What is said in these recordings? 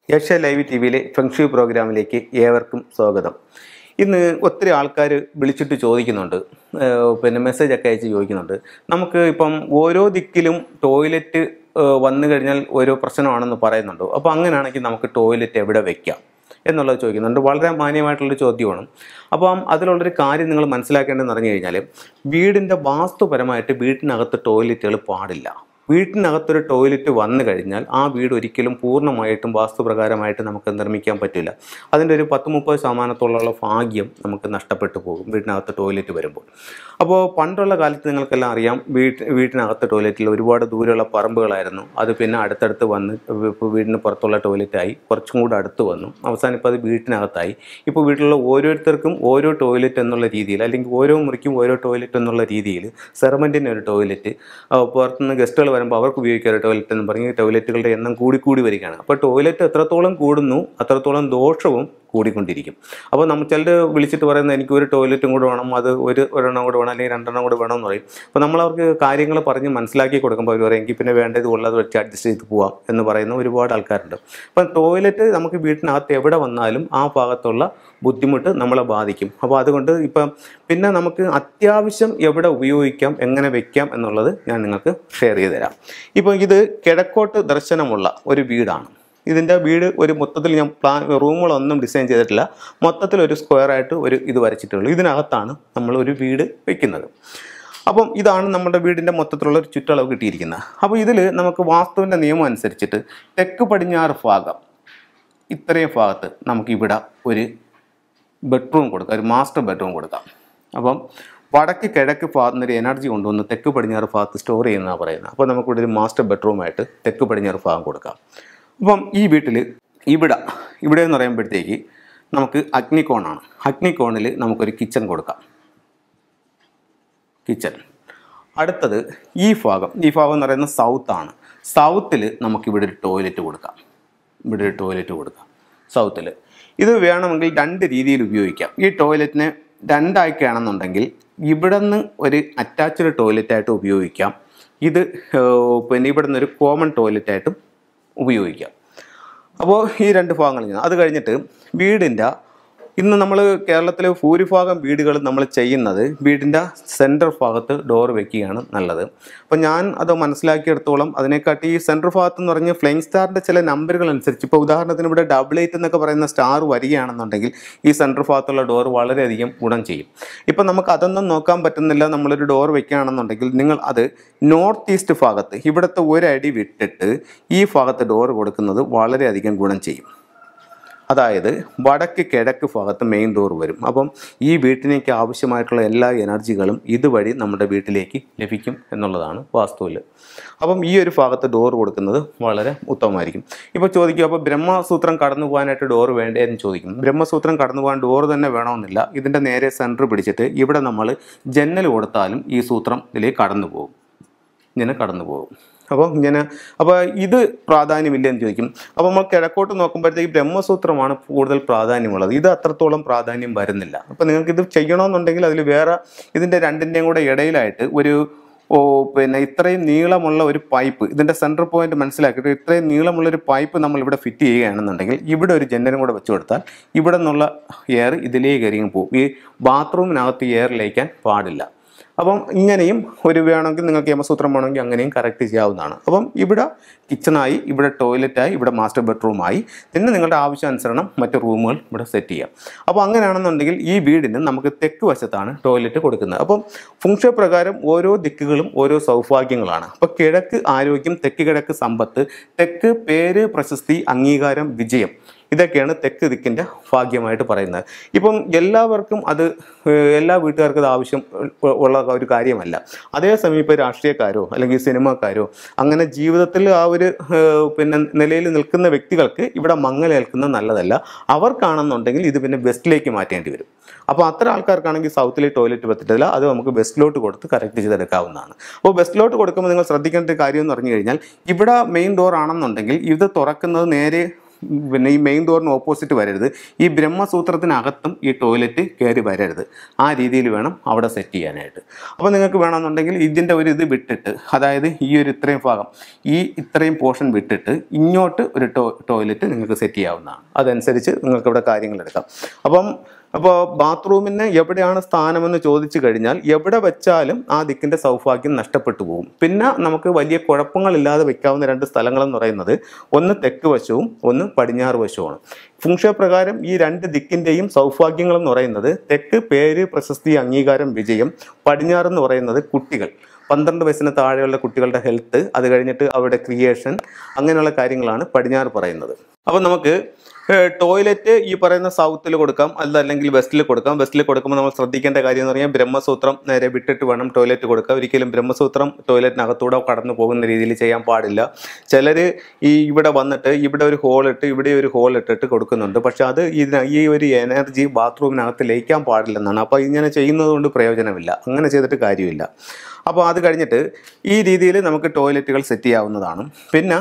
Asia live T വിയിലെ feng shui പ്രോഗ്രാമിലേക്ക് ഏവർക്കും സ്വാഗതം ഇന്ന് ഒത്തിരി ആൾക്കാർ വിളിച്ചിട്ട് ചോദിക്കുന്നുണ്ട് ഏഹ് പിന്നെ മെസ്സേജ് ഒക്കെ അയച്ച് ചോദിക്കുന്നുണ്ട് നമുക്ക് ഇപ്പം ഓരോ ദിക്കിലും ടോയ്ലറ്റ് ഏഹ് വന്നു കഴിഞ്ഞാൽ ഓരോ പ്രശ്നമാണെന്ന് പറയുന്നുണ്ട് അപ്പോൾ അങ്ങനെയാണെങ്കിൽ നമുക്ക് ടോയ്ലറ്റ് എവിടെ വെക്കാം എന്നുള്ളത് ചോദിക്കുന്നുണ്ട് വളരെ മാന്യമായിട്ടുള്ളൊരു ചോദ്യമാണ് അപ്പം അതിലുള്ളൊരു കാര്യം നിങ്ങൾ മനസ്സിലാക്കേണ്ടതെന്ന് പറഞ്ഞു കഴിഞ്ഞാൽ വീടിൻ്റെ വാസ്തുപരമായിട്ട് വീട്ടിനകത്ത് ടോയ്ലറ്റുകൾ പാടില്ല വീട്ടിനകത്തൊരു ടോയ്ലറ്റ് വന്നു കഴിഞ്ഞാൽ ആ വീട് ഒരിക്കലും പൂർണ്ണമായിട്ടും വാസ്തുപ്രകാരമായിട്ട് നമുക്ക് നിർമ്മിക്കാൻ പറ്റില്ല അതിൻ്റെ ഒരു പത്ത് മുപ്പത് ശതമാനത്തോളമുള്ള ഭാഗ്യം നമുക്ക് നഷ്ടപ്പെട്ടു പോകും വീട്ടിനകത്ത് ടോയ്ലറ്റ് വരുമ്പോൾ അപ്പോൾ പണ്ടുള്ള കാലത്ത് നിങ്ങൾക്കെല്ലാം അറിയാം വീട്ട് വീട്ടിനകത്ത് ടോയ്ലറ്റിൽ ഒരുപാട് ദൂരെയുള്ള പറമ്പുകളായിരുന്നു അത് പിന്നെ അടുത്തടുത്ത് വന്ന് ഇപ്പോൾ വീടിന് പുറത്തുള്ള ടോയ്ലറ്റായി കുറച്ചും കൂടെ അടുത്ത് വന്നു അവസാനം ഇപ്പോൾ അത് വീട്ടിനകത്തായി ഇപ്പോൾ വീട്ടിലുള്ള ഓരോരുത്തർക്കും ഓരോ ടോയ്ലറ്റ് എന്നുള്ള രീതിയിൽ അല്ലെങ്കിൽ ഓരോ മുറിക്കും ഓരോ ടോയ്ലറ്റ് എന്നുള്ള രീതിയിൽ സെർവൻറ്റിന് ഒരു ടോയ്ലറ്റ് പുറത്തുനിന്ന് ഗസ്റ്റുകൾ വരുമ്പോൾ അവർക്ക് ഉപയോഗിക്കാൻ ഒരു ടോയ്ലറ്റ് എന്ന് പറഞ്ഞ് ടോയ്ലറ്റുകളുടെ എണ്ണം കൂടിക്കൂടി വരികയാണ് അപ്പോൾ ടോയ്ലറ്റ് എത്രത്തോളം കൂടുന്നു അത്രത്തോളം ദോഷവും കൂടിക്കൊണ്ടിരിക്കും അപ്പോൾ നമ്മൾ ചിലർ വിളിച്ചിട്ട് പറയുന്നത് എനിക്ക് ഒരു ടോയ്ലറ്റും കൂടെ വേണം അത് ഒരു ഒരെണ്ണം കൂടെ വേണം അല്ലെങ്കിൽ രണ്ടെണ്ണം കൂടെ വേണം എന്ന് പറയും അപ്പോൾ നമ്മൾ അവർക്ക് കാര്യങ്ങൾ പറഞ്ഞ് മനസ്സിലാക്കി കൊടുക്കുമ്പോൾ അവർ പറയും എങ്കിൽ പിന്നെ വേണ്ടത് ഉള്ളത് വെച്ച് അഡ്ജസ്റ്റ് ചെയ്ത് പോവാം എന്ന് പറയുന്ന ഒരുപാട് ആൾക്കാരുണ്ട് അപ്പം ടോയ്ലറ്റ് നമുക്ക് വീട്ടിനകത്ത് എവിടെ വന്നാലും ആ ഭാഗത്തുള്ള ബുദ്ധിമുട്ട് നമ്മളെ ബാധിക്കും അപ്പോൾ അതുകൊണ്ട് ഇപ്പം പിന്നെ നമുക്ക് അത്യാവശ്യം എവിടെ ഉപയോഗിക്കാം എങ്ങനെ വെക്കാം എന്നുള്ളത് ഞാൻ നിങ്ങൾക്ക് ഷെയർ ചെയ്ത് തരാം ഇപ്പോൾ ഇത് കിഴക്കോട്ട് ദർശനമുള്ള ഒരു വീടാണ് ഇതിൻ്റെ വീട് ഒരു മൊത്തത്തിൽ ഞാൻ പ്ലാൻ റൂമുകളൊന്നും ഡിസൈൻ ചെയ്തിട്ടില്ല മൊത്തത്തിൽ ഒരു സ്ക്വയർ ആയിട്ട് ഒരു ഇത് വരച്ചിട്ടുള്ളൂ ഇതിനകത്താണ് നമ്മൾ ഒരു വീട് വെക്കുന്നത് അപ്പം ഇതാണ് നമ്മുടെ വീടിൻ്റെ മൊത്തത്തിലുള്ള ഒരു ചുറ്റളവ് കിട്ടിയിരിക്കുന്നത് അപ്പോൾ ഇതിൽ നമുക്ക് വാസ്തുവിൻ്റെ നിയമം അനുസരിച്ചിട്ട് തെക്ക് പടിഞ്ഞാറ് ഭാഗം ഇത്രയും ഭാഗത്ത് നമുക്ക് ഇവിടെ ഒരു ബെഡ്റൂം കൊടുക്കാം ഒരു മാസ്റ്റർ ബെഡ്റൂം കൊടുക്കാം അപ്പം വടക്ക് കിഴക്ക് ഭാഗത്ത് നിന്ന് ഒരു എനർജി കൊണ്ടുവന്ന് തെക്ക് പടിഞ്ഞാറ് ഭാഗത്ത് സ്റ്റോർ ചെയ്യുന്നതാണ് പറയുന്നത് അപ്പോൾ നമുക്കിവിടെ ഒരു മാസ്റ്റർ ബെഡ്റൂമായിട്ട് തെക്ക് പടിഞ്ഞാറ് ഭാഗം കൊടുക്കാം അപ്പം ഈ വീട്ടിൽ ഇവിടെ ഇവിടെ എന്ന് പറയുമ്പോഴത്തേക്ക് നമുക്ക് അഗ്നികോണാണ് അഗ്നികോണിൽ നമുക്കൊരു കിച്ചൺ കൊടുക്കാം കിച്ചൺ അടുത്തത് ഈ ഭാഗം ഈ ഭാഗം എന്ന് പറയുന്നത് സൗത്താണ് സൗത്തിൽ നമുക്കിവിടെ ഒരു ടോയ്ലറ്റ് കൊടുക്കാം ഇവിടെ ഒരു ടോയ്ലറ്റ് കൊടുക്കാം സൗത്തിൽ ഇത് വേണമെങ്കിൽ രണ്ട് രീതിയിൽ ഉപയോഗിക്കാം ഈ ടോയ്ലറ്റിനെ രണ്ടാക്കുകയാണെന്നുണ്ടെങ്കിൽ ഇവിടെ നിന്ന് ഒരു അറ്റാച്ച്ഡ് ടോയ്ലറ്റായിട്ട് ഉപയോഗിക്കാം ഇത് ഏഹ്, പിന്നെ ഇവിടെ നിന്ന് ഒരു കോമൺ ടോയ്ലറ്റായിട്ടും ഉപയോഗിക്കാം അപ്പോൾ ഈ രണ്ട് ഭാഗങ്ങൾ ഞാൻ അത് കഴിഞ്ഞിട്ട് വീടിൻ്റെ ഇന്ന് നമ്മൾ കേരളത്തിലെ ഭൂരിഭാഗം വീടുകൾ നമ്മൾ ചെയ്യുന്നത് വീടിൻ്റെ സെൻറ്റർ ഭാഗത്ത് ഡോർ വെക്കുകയാണ് നല്ലത് അപ്പോൾ ഞാൻ അത് മനസ്സിലാക്കിയെടുത്തോളം അതിനെക്കാട്ടി ഈ സെൻറ്റർ ഭാഗത്ത് എന്ന് പറഞ്ഞ് ഫ്ലെയിങ് സ്റ്റാറിൻ്റെ ചില നമ്പറുകൾ അനുസരിച്ച് ഇപ്പോൾ ഉദാഹരണത്തിന് ഇവിടെ ഡബിൾ എയ്റ്റ് എന്നൊക്കെ പറയുന്ന സ്റ്റാർ വരികയാണെന്നുണ്ടെങ്കിൽ ഈ സെൻറ്റർ ഭാഗത്തുള്ള ഡോർ വളരെയധികം ഗുണം ചെയ്യും ഇപ്പം നമുക്ക് അതൊന്നും നോക്കാൻ പറ്റുന്നില്ല നമ്മളൊരു ഡോർ വെക്കുകയാണെന്നുണ്ടെങ്കിൽ നിങ്ങൾ അത് നോർത്ത് ഈസ്റ്റ് ഭാഗത്ത് ഇവിടുത്തെ ഒരടി വിട്ടിട്ട് ഈ ഭാഗത്ത് ഡോർ കൊടുക്കുന്നത് വളരെയധികം ഗുണം ചെയ്യും അതായത് വടക്ക് കിഴക്ക് ഭാഗത്ത് മെയിൻ ഡോർ വരും അപ്പം ഈ വീട്ടിലേക്ക് ആവശ്യമായിട്ടുള്ള എല്ലാ എനർജികളും ഇതുവഴി നമ്മുടെ വീട്ടിലേക്ക് ലഭിക്കും എന്നുള്ളതാണ് വാസ്തുവിൽ അപ്പം ഈ ഒരു ഭാഗത്ത് ഡോർ കൊടുക്കുന്നത് വളരെ ഉത്തമമായിരിക്കും ഇപ്പോൾ ചോദിക്കും അപ്പോൾ ബ്രഹ്മസൂത്രം കടന്നു പോകാനായിട്ട് ഡോർ വേണ്ടേ എന്ന് ചോദിക്കും ബ്രഹ്മസൂത്രം കടന്നു പോകാൻ ഡോർ തന്നെ വേണമെന്നില്ല ഇതിൻ്റെ നേരെ സെൻറ്റർ പിടിച്ചിട്ട് ഇവിടെ നമ്മൾ ജന്നൽ കൊടുത്താലും ഈ സൂത്രം ഇതിലേക്ക് കടന്നു പോകും ഇങ്ങനെ കടന്നു പോകും അപ്പോൾ ഇങ്ങനെ അപ്പോൾ ഇത് പ്രാധാന്യമില്ല എന്ന് ചോദിക്കും അപ്പോൾ നമ്മൾ കിഴക്കോട്ട് നോക്കുമ്പോഴത്തേക്ക് ബ്രഹ്മസൂത്രമാണ് കൂടുതൽ പ്രാധാന്യമുള്ളത് ഇത് അത്രത്തോളം പ്രാധാന്യം വരുന്നില്ല അപ്പോൾ നിങ്ങൾക്ക് ഇത് ചെയ്യണമെന്നുണ്ടെങ്കിൽ അതിൽ വേറെ ഇതിൻ്റെ രണ്ടിൻ്റെയും കൂടെ ഇടയിലായിട്ട് ഒരു ഓ പിന്നെ ഇത്രയും നീളമുള്ള ഒരു പൈപ്പ് ഇതിൻ്റെ സെൻറ്റർ പോയിന്റ് മനസ്സിലാക്കിയിട്ട് ഇത്രയും നീളമുള്ള ഒരു പൈപ്പ് നമ്മൾ ഇവിടെ ഫിറ്റ് ചെയ്യുകയാണെന്നുണ്ടെങ്കിൽ ഇവിടെ ഒരു ജനലും കൂടെ വെച്ച് കൊടുത്താൽ ഇവിടെ നിന്നുള്ള എയർ ഇതിലേക്ക് ഇറങ്ങി പോകും ഈ ബാത്റൂമിനകത്ത് എയർ ലയിക്കാൻ പാടില്ല അപ്പം ഇങ്ങനെയും ഒരു വേണമെങ്കിൽ നിങ്ങൾക്ക് യമസൂത്രം വേണമെങ്കിൽ അങ്ങനെയും കറക്റ്റ് ചെയ്യാവുന്നതാണ് അപ്പം ഇവിടെ കിച്ചണായി ഇവിടെ ടോയ്ലറ്റായി ഇവിടെ മാസ്റ്റർ ബെഡ്റൂമായി പിന്നെ നിങ്ങളുടെ ആവശ്യാനുസരണം മറ്റ് റൂമുകൾ ഇവിടെ സെറ്റ് ചെയ്യാം അപ്പോൾ അങ്ങനെയാണെന്നുണ്ടെങ്കിൽ ഈ വീടിന് നമുക്ക് തെക്ക് വശത്താണ് ടോയ്ലറ്റ് കൊടുക്കുന്നത് അപ്പം ഫുങ്ഷ പ്രകാരം ഓരോ ദിക്കുകളും ഓരോ സൗഭാഗ്യങ്ങളാണ് അപ്പോൾ കിഴക്ക് ആരോഗ്യം തെക്ക് കിഴക്ക് സമ്പത്ത് തെക്ക് പേര് പ്രശസ്തി അംഗീകാരം വിജയം ഇതൊക്കെയാണ് തെക്ക് ദിക്കിൻ്റെ ഭാഗ്യമായിട്ട് പറയുന്നത് ഇപ്പം എല്ലാവർക്കും അത് ഏഹ്, എല്ലാ വീട്ടുകാർക്കും അത് ആവശ്യം ഉ- ഉള്ള ഒരു കാര്യമല്ല അതേസമയം ഇപ്പോൾ രാഷ്ട്രീയക്കാരോ അല്ലെങ്കിൽ സിനിമാക്കാരോ അങ്ങനെ ജീവിതത്തിൽ ആ ഒരു ഏഹ്, പിന്നെ നിലയിൽ നിൽക്കുന്ന വ്യക്തികൾക്ക് ഇവിടെ മങ്ങലേൽക്കുന്നത് നല്ലതല്ല അവർക്കാണെന്നുണ്ടെങ്കിൽ ഇത് പിന്നെ വെസ്റ്റിലേക്ക് മാറ്റേണ്ടി വരും അപ്പോൾ അത്ര ആൾക്കാർക്കാണെങ്കിൽ സൗത്തിലെ ടോയ്ലറ്റ് പറ്റത്തില്ല അത് നമുക്ക് വെസ്റ്റിലോട്ട് കൊടുത്ത് കറക്റ്റ് ചെയ്തെടുക്കാവുന്നതാണ് അപ്പോൾ വെസ്റ്റിലോട്ട് കൊടുക്കുമ്പോൾ നിങ്ങൾ ശ്രദ്ധിക്കേണ്ട ഒരു കാര്യം എന്ന് പറഞ്ഞു കഴിഞ്ഞാൽ ഇവിടെ മെയിൻ ഡോർ ആണെന്നുണ്ടെങ്കിൽ ഇത് തുറക്കുന്നത് നേരെ പിന്നെ ഈ മെയിൻ ഡോറിന് ഓപ്പോസിറ്റ് വരരുത് ഈ ബ്രഹ്മസൂത്രത്തിനകത്തും ഈ ടോയ്ലറ്റ് കയറി വരരുത് ആ രീതിയിൽ വേണം അവിടെ സെറ്റ് ചെയ്യാനായിട്ട് അപ്പോൾ നിങ്ങൾക്ക് വേണമെന്നുണ്ടെങ്കിൽ ഇതിൻ്റെ ഒരു ഇത് വിട്ടിട്ട് അതായത് ഈ ഒരു ഇത്രയും ഭാഗം ഈ ഇത്രയും പോർഷൻ വിട്ടിട്ട് ഇങ്ങോട്ട് ഒരു ടോ ടോയ്ലറ്റ് നിങ്ങൾക്ക് സെറ്റ് ചെയ്യാവുന്നതാണ് അതനുസരിച്ച് നിങ്ങൾക്ക് ഇവിടെ കാര്യങ്ങൾ എടുക്കാം അപ്പം അപ്പോൾ ബാത്റൂമിന് എവിടെയാണ് സ്ഥാനമെന്ന് ചോദിച്ചു കഴിഞ്ഞാൽ എവിടെ വെച്ചാലും ആ ദിക്കിൻ്റെ സൗഭാഗ്യം നഷ്ടപ്പെട്ടു പോകും പിന്നെ നമുക്ക് വലിയ കുഴപ്പങ്ങളില്ലാതെ വെക്കാവുന്ന രണ്ട് സ്ഥലങ്ങളെന്ന് പറയുന്നത് ഒന്ന് തെക്ക് വശവും ഒന്ന് പടിഞ്ഞാറ് വശവുമാണ് ഫുങ്ഷ പ്രകാരം ഈ രണ്ട് ദിക്കിൻ്റെയും സൗഭാഗ്യങ്ങൾ എന്ന് പറയുന്നത് തെക്ക് പേര് പ്രശസ്തി അംഗീകാരം വിജയം പടിഞ്ഞാറ് എന്ന് പറയുന്നത് കുട്ടികൾ പന്ത്രണ്ട് വയസ്സിന് താഴെയുള്ള കുട്ടികളുടെ ഹെൽത്ത് അത് കഴിഞ്ഞിട്ട് അവരുടെ ക്രിയേഷൻ അങ്ങനെയുള്ള കാര്യങ്ങളാണ് പടിഞ്ഞാറ് പറയുന്നത് അപ്പോൾ നമുക്ക് ടോയ്ലറ്റ് ഈ പറയുന്ന സൗത്തിൽ കൊടുക്കാം അതല്ലെങ്കിൽ വെസ്റ്റിൽ കൊടുക്കാം വെസ്റ്റിൽ കൊടുക്കുമ്പോൾ നമ്മൾ ശ്രദ്ധിക്കേണ്ട കാര്യം എന്ന് പറഞ്ഞാൽ ബ്രഹ്മസൂത്രം നേരെ വിട്ടിട്ട് വേണം ടോയ്ലറ്റ് കൊടുക്കുക ഒരിക്കലും ബ്രഹ്മസൂത്രം ടോയ്ലറ്റിനകത്തൂടെ കടന്നു പോകുന്ന രീതിയിൽ ചെയ്യാൻ പാടില്ല ചിലർ ഈ ഇവിടെ വന്നിട്ട് ഇവിടെ ഒരു ഹോൾ ഇട്ട് ഇവിടെ ഒരു ഹോൾ ഇട്ടിട്ട് കൊടുക്കുന്നുണ്ട് പക്ഷെ അത് ഇതിന് ഈ ഒരു എനർജി ബാത്റൂമിനകത്ത് ലയിക്കാൻ പാടില്ലെന്നാണ് അപ്പോൾ ഇങ്ങനെ ചെയ്യുന്നത് കൊണ്ട് പ്രയോജനമില്ല അങ്ങനെ ചെയ്തിട്ട് കാര്യമില്ല അപ്പോൾ അത് കഴിഞ്ഞിട്ട് ഈ രീതിയിൽ നമുക്ക് ടോയ്ലറ്റുകൾ സെറ്റ് ചെയ്യാവുന്നതാണ് പിന്നെ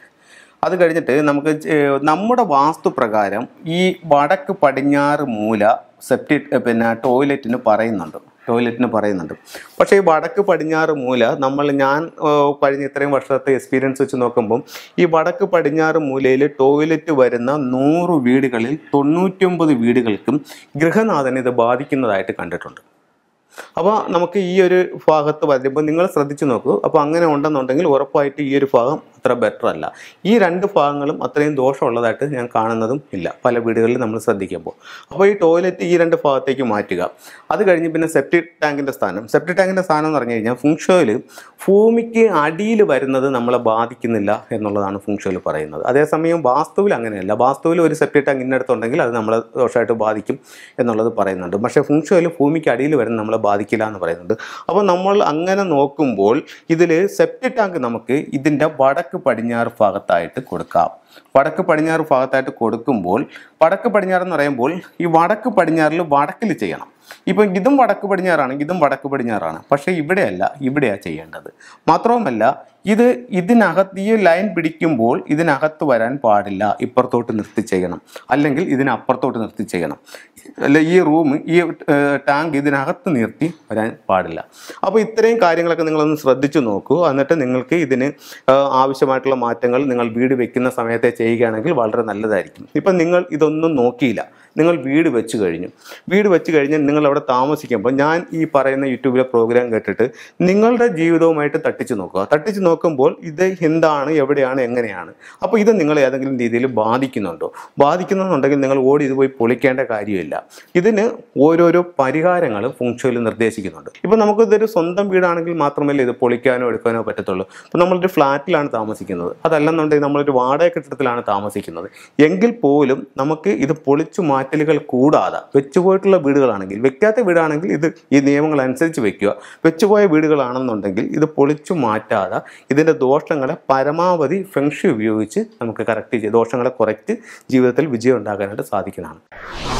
അത് കഴിഞ്ഞിട്ട് നമുക്ക് ചെ- നമ്മുടെ വാസ്തുപ്രകാരം ഈ വടക്ക് പടിഞ്ഞാറ് മൂല സെപ്റ്റി പിന്നെ ടോയ്ലറ്റിന് പറയുന്നുണ്ട് ടോയ്ലറ്റിന് പറയുന്നുണ്ട് പക്ഷേ ഈ വടക്ക് പടിഞ്ഞാറ് മൂല നമ്മൾ ഞാൻ ഏ, കഴിഞ്ഞ ഇത്രയും വർഷത്തെ എക്സ്പീരിയൻസ് വെച്ച് നോക്കുമ്പം ഈ വടക്ക് പടിഞ്ഞാറ് മൂലയിൽ ടോയ്ലറ്റ് വരുന്ന നൂറ് വീടുകളിൽ തൊണ്ണൂറ്റൊമ്പത് വീടുകൾക്കും ഗൃഹനാഥനെ ഇത് ബാധിക്കുന്നതായിട്ട് കണ്ടിട്ടുണ്ട് അപ്പോൾ നമുക്ക് ഈ ഒരു ഭാഗത്ത് വരുമ്പോൾ നിങ്ങൾ ശ്രദ്ധിച്ചു നോക്കൂ അപ്പോൾ അങ്ങനെ ഉണ്ടെന്നുണ്ടെങ്കിൽ ഉറപ്പായിട്ട് ഈ ഒരു ഭാഗം അത്ര ബെറ്റർ അല്ല ഈ രണ്ട് ഭാഗങ്ങളും അത്രയും ദോഷമുള്ളതായിട്ട് ഞാൻ കാണുന്നതും ഇല്ല പല വീടുകളിൽ നമ്മൾ ശ്രദ്ധിക്കുമ്പോൾ അപ്പോൾ ഈ ടോയ്ലറ്റ് ഈ രണ്ട് ഭാഗത്തേക്ക് മാറ്റുക അത് കഴിഞ്ഞ് പിന്നെ സെപ്റ്റിക് ടാങ്കിൻ്റെ സ്ഥാനം സെപ്റ്റിക് ടാങ്കിൻ്റെ സ്ഥാനം എന്ന് പറഞ്ഞു കഴിഞ്ഞാൽ ഫുങ്ഷോയിൽ ഭൂമിക്ക് അടിയിൽ വരുന്നത് നമ്മളെ ബാധിക്കുന്നില്ല എന്നുള്ളതാണ് ഫുങ്ഷോയിൽ പറയുന്നത് അതേസമയം വാസ്തുവിൽ അങ്ങനെയല്ല വാസ്തുവിൽ ഒരു സെപ്റ്റിക് ടാങ്ക് ഇന്നടുത്തുണ്ടെങ്കിൽ അത് നമ്മളെ ദോഷമായിട്ട് ബാധിക്കും എന്നുള്ളത് പറയുന്നുണ്ട് പക്ഷേ ഫുങ്ഷോയിൽ ഭൂമിക്ക് അടിയിൽ വരുന്ന നമ്മളെ ബാധിക്കില്ല എന്ന് പറയുന്നുണ്ട് അപ്പോൾ നമ്മൾ അങ്ങനെ നോക്കുമ്പോൾ ഇതിൽ സെപ്റ്റിക് ടാങ്ക് നമുക്ക് ഇതിൻ്റെ വടക്ക് പടിഞ്ഞാറ് ഭാഗത്തായിട്ട് കൊടുക്കാം വടക്ക് പടിഞ്ഞാറ് ഭാഗത്തായിട്ട് കൊടുക്കുമ്പോൾ വടക്ക് പടിഞ്ഞാറ് എന്ന് പറയുമ്പോൾ ഈ വടക്ക് പടിഞ്ഞാറിൽ വടക്കിൽ ചെയ്യണം ഇപ്പം ഇതും വടക്ക് പടിഞ്ഞാറാണ് ഇതും വടക്ക് പടിഞ്ഞാറാണ് പക്ഷേ ഇവിടെയല്ല ഇവിടെയാണ് ചെയ്യേണ്ടത് മാത്രവുമല്ല ഇത് ഇതിനകത്ത് ഈ ലൈൻ പിടിക്കുമ്പോൾ ഇതിനകത്ത് വരാൻ പാടില്ല ഇപ്പുറത്തോട്ട് നിർത്തി ചെയ്യണം അല്ലെങ്കിൽ ഇതിനപ്പുറത്തോട്ട് നിർത്തി ചെയ്യണം അല്ല ഈ റൂം ഈ ഏഹ്, ടാങ്ക് ഇതിനകത്ത് നിർത്തി വരാൻ പാടില്ല അപ്പോൾ ഇത്രയും കാര്യങ്ങളൊക്കെ നിങ്ങളൊന്ന് ശ്രദ്ധിച്ചു നോക്കൂ എന്നിട്ട് നിങ്ങൾക്ക് ഇതിന് ഏഹ്, ആവശ്യമായിട്ടുള്ള മാറ്റങ്ങൾ നിങ്ങൾ വീട് വെക്കുന്ന സമയത്തെ ചെയ്യുകയാണെങ്കിൽ വളരെ നല്ലതായിരിക്കും ഇപ്പം നിങ്ങൾ ഇതൊന്നും നോക്കിയില്ല നിങ്ങൾ വീട് വെച്ച് കഴിഞ്ഞു വീട് വെച്ച് കഴിഞ്ഞ് നിങ്ങൾ അവിടെ താമസിക്കുമ്പോൾ ഞാൻ ഈ പറയുന്ന യൂട്യൂബിലെ പ്രോഗ്രാം കേട്ടിട്ട് നിങ്ങളുടെ ജീവിതവുമായിട്ട് തട്ടിച്ച് നോക്കുക തട്ടിച്ച് നോക്കുമ്പോൾ ഇത് എന്താണ് എവിടെയാണ് എങ്ങനെയാണ് അപ്പോൾ ഇത് നിങ്ങൾ ഏതെങ്കിലും രീതിയിൽ ബാധിക്കുന്നുണ്ടോ ബാധിക്കുന്നുണ്ടെങ്കിൽ നിങ്ങൾ ഓടി ഇത് പോയി പൊളിക്കേണ്ട കാര്യമില്ല ഇതിന് ഓരോരോ പരിഹാരങ്ങൾ ഫുങ്ഷയിൽ നിർദ്ദേശിക്കുന്നുണ്ട് ഇപ്പോൾ നമുക്കിതൊരു സ്വന്തം വീടാണെങ്കിൽ മാത്രമല്ലേ ഇത് പൊളിക്കാനോ എടുക്കാനോ പറ്റത്തുള്ളൂ ഇപ്പോൾ നമ്മളൊരു ഫ്ലാറ്റിലാണ് താമസിക്കുന്നത് അതല്ലെന്നുണ്ടെങ്കിൽ നമ്മളൊരു വാടക കെട്ടിടത്തിലാണ് താമസിക്കുന്നത് എങ്കിൽ പോലും നമുക്ക് ഇത് പൊളിച്ചു മാറ്റലുകൾ കൂടാതെ വെച്ചുപോയിട്ടുള്ള വീടുകളാണെങ്കിൽ വെക്കാത്ത വീടാണെങ്കിൽ ഇത് ഈ നിയമങ്ങൾ അനുസരിച്ച് വെക്കുക വെച്ചുപോയ വീടുകളാണെന്നുണ്ടെങ്കിൽ ഇത് പൊളിച്ചു മാറ്റാതെ ഇതിൻ്റെ ദോഷങ്ങളെ പരമാവധി ഫെങ്ഷി ഉപയോഗിച്ച് നമുക്ക് കറക്റ്റ് ചെയ്ത് ദോഷങ്ങളെ കുറച്ച് ജീവിതത്തിൽ വിജയം ഉണ്ടാക്കാനായിട്ട് സാധിക്കുന്നതാണ്